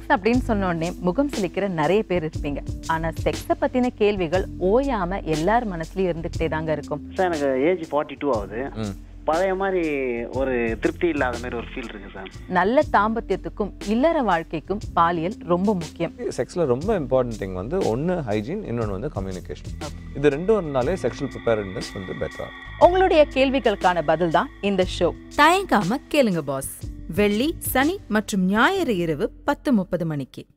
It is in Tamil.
செக்ஸ் அப்படின்னு சொன்ன உடனே முகம் சிலிக்கிற நிறைய பேர் இருப்பீங்க ஆனா செக்ஸை பத்தின கேள்விகள் ஓயாம எல்லார் மனசுலயும் இருந்துகிட்டே தாங்க இருக்கும் சார் எனக்கு ஏஜ் ஃபார்ட்டி டூ ஆகுது ம். பழைய மாதிரி ஒரு திருப்தி இல்லாத மாதிரி ஒரு ஃபீல் இருக்கு சார் நல்ல தாம்பத்தியத்துக்கும் இல்லற வாழ்க்கைக்கும் பாலியல் ரொம்ப முக்கியம் செக்ஸில் ரொம்ப இம்பார்ட்டன்ட் திங் வந்து ஒன்று ஹைஜீன் இன்னொன்று வந்து கம்யூனிகேஷன் இது ரெண்டும் இருந்தாலே செக்ஷுவல் ப்ரிப்பேர்னஸ் வந்து பெட்டரா உங்களுடைய கேள்விகளுக்கான பதில் தான் இந்த ஷோ தயங்காம கேளுங்க பாஸ் வெள்ளி சனி மற்றும் ஞாயிறு இரவு பத்து முப்பது மணிக்கு